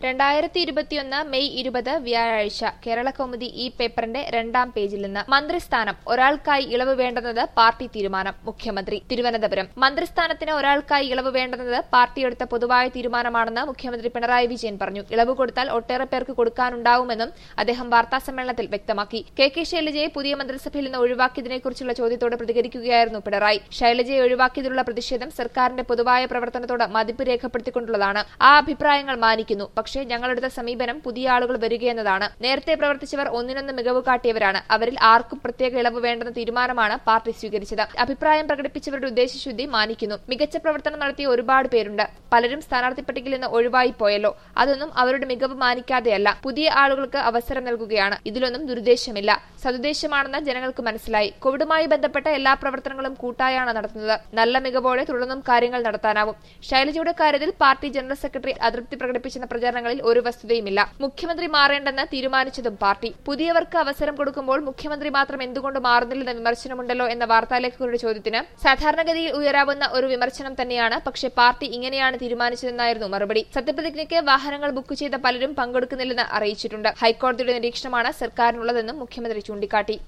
രണ്ടായിരത്തി ഇരുപത്തിയൊന്ന് മെയ് ഇരുപത് വ്യാഴാഴ്ച കേരള കൗമുദി ഈ പേപ്പറിന്റെ രണ്ടാം പേജിൽ നിന്ന് മന്ത്രിസ്ഥാനം ഒരാൾക്കായി ഇളവ് വേണ്ടെന്നത് പാർട്ടി തീരുമാനം മുഖ്യമന്ത്രി തിരുവനന്തപുരം മന്ത്രിസ്ഥാനത്തിന് ഒരാൾക്കായി ഇളവ് വേണ്ടെന്നത് പാർട്ടി എടുത്ത പൊതുവായ തീരുമാനമാണെന്ന് മുഖ്യമന്ത്രി പിണറായി വിജയൻ പറഞ്ഞു ഇളവ് കൊടുത്താൽ ഒട്ടേറെ പേർക്ക് കൊടുക്കാനുണ്ടാവുമെന്നും അദ്ദേഹം വാർത്താസമ്മേളനത്തിൽ വ്യക്തമാക്കി കെ കെ ശൈലജയെ പുതിയ മന്ത്രിസഭയിൽ നിന്ന് ഒഴിവാക്കിയതിനെക്കുറിച്ചുള്ള ചോദ്യത്തോട് പ്രതികരിക്കുകയായിരുന്നു പിണറായി ശൈലജയെ ഒഴിവാക്കിയതിലുള്ള പ്രതിഷേധം സർക്കാരിന്റെ പൊതുവായ പ്രവർത്തനത്തോട് മതിപ്പ് രേഖപ്പെടുത്തിക്കൊണ്ടുള്ളതാണ് ആ അഭിപ്രായങ്ങൾ മാനിക്കുന്നു പക്ഷേ ഞങ്ങളെടുത്ത സമീപനം പുതിയ ആളുകൾ വരികയെന്നതാണ് നേരത്തെ പ്രവർത്തിച്ചവർ ഒന്നിനൊന്ന് മികവ് കാട്ടിയവരാണ് അവരിൽ ആർക്കും പ്രത്യേക ഇളവ് വേണ്ടെന്ന തീരുമാനമാണ് പാർട്ടി സ്വീകരിച്ചത് അഭിപ്രായം പ്രകടിപ്പിച്ചവരുടെ ഉദ്ദേശശുദ്ധി മാനിക്കുന്നു മികച്ച പ്രവർത്തനം നടത്തിയ ഒരുപാട് പേരുണ്ട് പലരും സ്ഥാനാർത്ഥി പട്ടികയിൽ നിന്ന് ഒഴിവായി പോയല്ലോ അതൊന്നും അവരുടെ മികവ് മാനിക്കാതെയല്ല പുതിയ ആളുകൾക്ക് അവസരം നൽകുകയാണ് ഇതിലൊന്നും ദുരുദ്ദേശമില്ല സതുദ്ദേശമാണെന്ന് ജനങ്ങൾക്ക് മനസ്സിലായി കോവിഡുമായി ബന്ധപ്പെട്ട എല്ലാ പ്രവർത്തനങ്ങളും കൂട്ടായാണ് നടത്തുന്നത് നല്ല മികവോടെ തുടർന്നും കാര്യങ്ങൾ നടത്താനാവും ശൈലജയുടെ കാര്യത്തിൽ പാർട്ടി ജനറൽ സെക്രട്ടറി അതൃപ്തി പ്രകടിപ്പിച്ചെന്ന പ്രചാരണങ്ങളിൽ ഒരു വസ്തുതയുമില്ല മുഖ്യമന്ത്രി മാറേണ്ടെന്ന് തീരുമാനിച്ചതും പാർട്ടി പുതിയവർക്ക് അവസരം കൊടുക്കുമ്പോൾ മുഖ്യമന്ത്രി മാത്രം എന്തുകൊണ്ട് മാറുന്നില്ലെന്ന വിമർശനമുണ്ടല്ലോ എന്ന വാർത്താലേഖകരുടെ ചോദ്യത്തിന് സാധാരണഗതിയിൽ ഉയരാവുന്ന ഒരു വിമർശനം തന്നെയാണ് പക്ഷേ പാർട്ടി ഇങ്ങനെയാണ് തീരുമാനിച്ചതെന്നായിരുന്നു മറുപടി സത്യപ്രതിജ്ഞയ്ക്ക് വാഹനങ്ങൾ ബുക്ക് ചെയ്ത പലരും പങ്കെടുക്കുന്നില്ലെന്ന് അറിയിച്ചിട്ടുണ്ട് ഹൈക്കോടതിയുടെ നിരീക്ഷണമാണ് സർക്കാരിനുള്ളതെന്നും മുഖ്യമന്ത്രി ചൂണ്ടിക്കാട്ടി